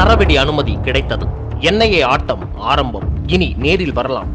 சரவெடி அனுமதி கிடைத்தது என்ஐஏ ஆட்டம் ஆரம்பம் இனி நேரில் வரலாம்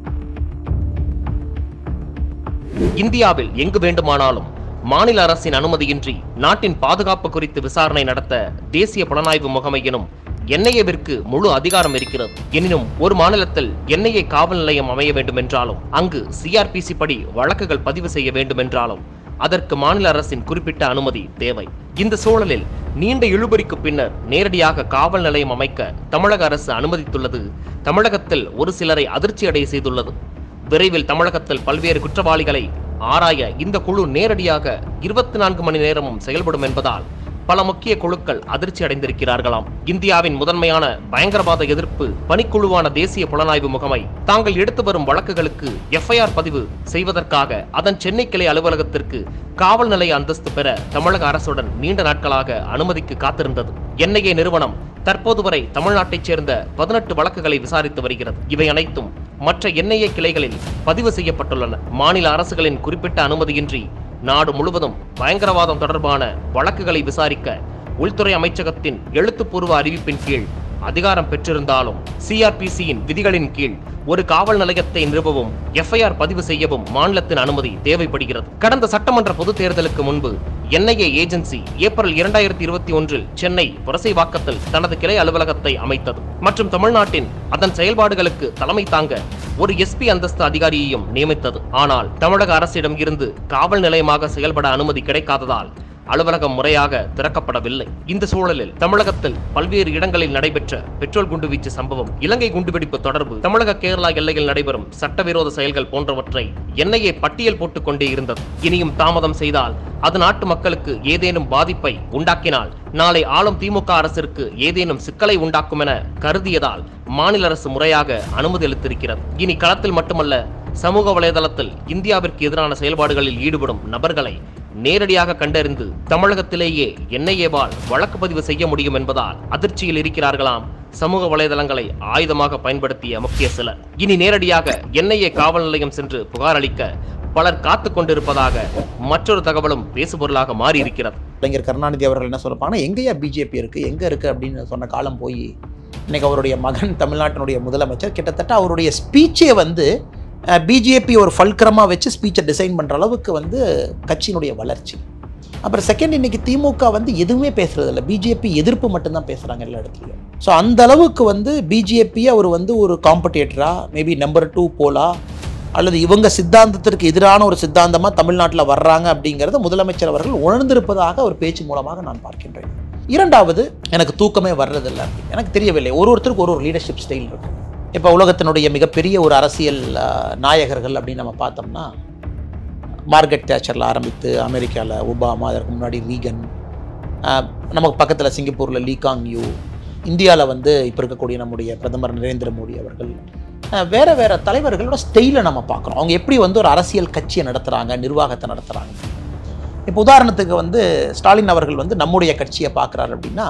இந்தியாவில் எங்கு வேண்டுமானாலும் மாநில அரசின் அனுமதியின்றி நாட்டின் பாதுகாப்பு குறித்து விசாரணை நடத்த தேசிய புலனாய்வு முகமை எனும் என்ஐஏவிற்கு முழு அதிகாரம் இருக்கிறது எனினும் ஒரு மாநிலத்தில் என்ஐஏ காவல் நிலையம் அமைய வேண்டுமென்றாலும் அங்கு சிஆர்பிசி படி வழக்குகள் பதிவு செய்ய வேண்டுமென்றாலும் அதற்கு மாநில அரசின் குறிப்பிட்ட அனுமதி தேவை இந்த சூழலில் நீண்ட இழுபறிக்கு பின்னர் நேரடியாக காவல் நிலையம் அமைக்க தமிழக அரசு அனுமதித்துள்ளது தமிழகத்தில் ஒரு சிலரை அதிர்ச்சியடைய செய்துள்ளது விரைவில் தமிழகத்தில் பல்வேறு குற்றவாளிகளை ஆராய இந்த குழு நேரடியாக இருபத்தி நான்கு மணி நேரமும் செயல்படும் என்பதால் பல முக்கிய குழுக்கள் அதிர்ச்சி அடைந்திருக்கிறார்களாம் இந்தியாவின் முதன்மையான பயங்கரவாத எதிர்ப்பு பணிக்குழுவான தேசிய புலனாய்வு முகமை தாங்கள் எடுத்து வரும் வழக்குகளுக்கு எஃப்ஐஆர் பதிவு செய்வதற்காக அதன் சென்னை கிளை அலுவலகத்திற்கு காவல் நிலைய அந்தஸ்து பெற தமிழக அரசுடன் நீண்ட நாட்களாக அனுமதிக்கு காத்திருந்தது என்ஐஏ நிறுவனம் தற்போது வரை தமிழ்நாட்டைச் சேர்ந்த பதினெட்டு வழக்குகளை விசாரித்து வருகிறது இவை அனைத்தும் மற்ற என்ஐஏ கிளைகளில் பதிவு செய்யப்பட்டுள்ளன மாநில அரசுகளின் குறிப்பிட்ட அனுமதியின்றி நாடு முழுவதும் பயங்கரவாதம் தொடர்பான வழக்குகளை விசாரிக்க உள்துறை அமைச்சகத்தின் எழுத்துப்பூர்வ அறிவிப்பின் கீழ் அதிகாரம் பெற்றிருந்தாலும் சிஆர்பிசியின் விதிகளின் கீழ் ஒரு காவல் நிலையத்தை நிறுவவும் எஃப்ஐஆர் பதிவு செய்யவும் மாநிலத்தின் அனுமதி தேவைப்படுகிறது கடந்த சட்டமன்ற பொதுத் தேர்தலுக்கு முன்பு என்ஐஏ ஏஜென்சி ஏப்ரல் இரண்டாயிரத்தி இருபத்தி ஒன்றில் சென்னை புரசைவாக்கத்தில் தனது கிளை அலுவலகத்தை அமைத்தது மற்றும் தமிழ்நாட்டின் அதன் செயல்பாடுகளுக்கு தலைமை தாங்க ஒரு எஸ்பி அந்தஸ்து அதிகாரியையும் நியமித்தது ஆனால் தமிழக அரசிடம் இருந்து காவல் நிலையமாக செயல்பட அனுமதி கிடைக்காததால் அலுவலகம் முறையாக திறக்கப்படவில்லை இந்த சூழலில் தமிழகத்தில் பல்வேறு இடங்களில் நடைபெற்ற பெட்ரோல் குண்டுவீச்சு சம்பவம் இலங்கை குண்டுவெடிப்பு தொடர்பு தமிழக கேரளா எல்லையில் நடைபெறும் சட்டவிரோத செயல்கள் போன்றவற்றை என்ஐஏ பட்டியல் போட்டுக் கொண்டே இருந்தது இனியும் தாமதம் செய்தால் அது நாட்டு மக்களுக்கு ஏதேனும் பாதிப்பை உண்டாக்கினால் நாளை ஆளும் திமுக அரசிற்கு ஏதேனும் சிக்கலை உண்டாக்கும் என கருதியதால் மாநில அரசு முறையாக அனுமதி அளித்திருக்கிறது இனி களத்தில் மட்டுமல்ல சமூக வலைதளத்தில் இந்தியாவிற்கு எதிரான செயல்பாடுகளில் ஈடுபடும் நபர்களை நேரடியாக கண்டறிந்து தமிழகத்திலேயே என்ஐஏவால் வழக்கு பதிவு செய்ய முடியும் என்பதால் அதிர்ச்சியில் இருக்கிறார்களாம் சமூக வலைதளங்களை ஆயுதமாக பயன்படுத்திய முக்கிய சிலர் இனி நேரடியாக என்ஐஏ காவல் நிலையம் சென்று புகார் அளிக்க பலர் காத்துக் கொண்டிருப்பதாக மற்றொரு தகவலும் பேசுபொருளாக மாறி இருக்கிறது கலைஞர் கருணாநிதி அவர்கள் என்ன சொல்லிருப்பாங்கன்னா எங்கேயா பிஜேபி இருக்குது எங்கே இருக்குது அப்படின்னு சொன்ன காலம் போய் இன்னைக்கு அவருடைய மகன் தமிழ்நாட்டினுடைய முதலமைச்சர் கிட்டத்தட்ட அவருடைய ஸ்பீச்சே வந்து பிஜேபி ஒரு ஃபல்கரமாக வச்சு ஸ்பீச்சை டிசைன் பண்ணுற அளவுக்கு வந்து கட்சியினுடைய வளர்ச்சி அப்புறம் செகண்ட் இன்னைக்கு திமுக வந்து எதுவுமே பேசுறது இல்லை பிஜேபி எதிர்ப்பு மட்டும்தான் பேசுகிறாங்க எல்லா இடத்துலையும் ஸோ அந்த அளவுக்கு வந்து பிஜேபி அவர் வந்து ஒரு காம்படேட்டரா மேபி நம்பர் டூ போலா அல்லது இவங்க சித்தாந்தத்திற்கு எதிரான ஒரு சித்தாந்தமாக தமிழ்நாட்டில் வர்றாங்க அப்படிங்கிறத முதலமைச்சர் அவர்கள் உணர்ந்திருப்பதாக ஒரு பேச்சு மூலமாக நான் பார்க்கின்றேன் இரண்டாவது எனக்கு தூக்கமே வர்றதில்லை அப்படின்னு எனக்கு தெரியவில்லை ஒரு ஒருத்தருக்கு ஒரு ஒரு லீடர்ஷிப் ஸ்டைல் இருக்கும் இப்போ உலகத்தினுடைய மிகப்பெரிய ஒரு அரசியல் அஹ், நாயகர்கள் அப்படின்னு நம்ம பார்த்தோம்னா மார்கரெட் தேச்சரில் ஆரம்பித்து அமெரிக்காவில் ஒபாமா அதற்கு முன்னாடி ரீகன் அஹ், நமக்கு பக்கத்தில் சிங்கப்பூரில் லீ காங் யூ இந்தியாவில் வந்து இப்போ இருக்கக்கூடிய நம்முடைய பிரதமர் நரேந்திர மோடி அவர்கள் அஹ், வேற வேற தலைவர்களோட ஸ்டைலை நம்ம பார்க்குறோம் அவங்க எப்படி வந்து ஒரு அரசியல் கட்சியை நடத்துகிறாங்க நிர்வாகத்தை நடத்துகிறாங்க இப்போ உதாரணத்துக்கு வந்து ஸ்டாலின் அவர்கள் வந்து நம்முடைய கட்சியை பார்க்குறாரு அப்படின்னா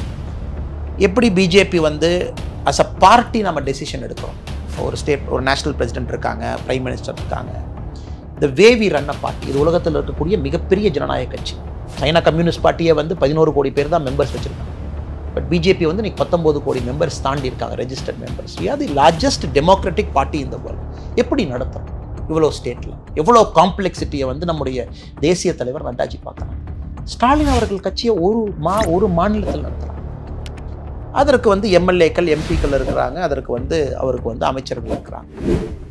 எப்படி பிஜேபி வந்து அஸ் அ பார்ட்டி நம்ம டெசிஷன் எடுக்கிறோம் ஒரு ஸ்டேட் ஒரு நேஷனல் பிரசிடென்ட் இருக்காங்க பிரைம் மினிஸ்டர் இருக்காங்க இந்த வேவி ரன் அ பார்ட்டி இது உலகத்தில் இருக்கக்கூடிய மிகப்பெரிய ஜனநாயக கட்சி சைனா கம்யூனிஸ்ட் பார்ட்டியை வந்து பதினோரு கோடி பேர் தான் மெம்பர்ஸ் வச்சுருக்காங்க பட் பிஜேபி வந்து இன்னைக்கு பத்தொம்போது கோடி மெம்பர்ஸ் தாண்டி இருக்காங்க registered members we are the largest democratic party இந்த வேர்ல்டு எப்படி நடத்தும் இவ்வளோ ஸ்டேட்டில் எவ்வளோ காம்ப்ளெக்சிட்டியை வந்து நம்முடைய தேசிய தலைவர் நட்டாஜி பார்க்குறாங்க ஸ்டாலின் அவர்கள் கட்சியை ஒரு மா ஒரு மாநிலத்தில் நடத்துகிறாங்க அதற்கு வந்து எம்எல்ஏக்கள் எம்பிக்கள் இருக்கிறாங்க அதற்கு வந்து அவருக்கு வந்து அமைச்சர்கள் இருக்கிறாங்க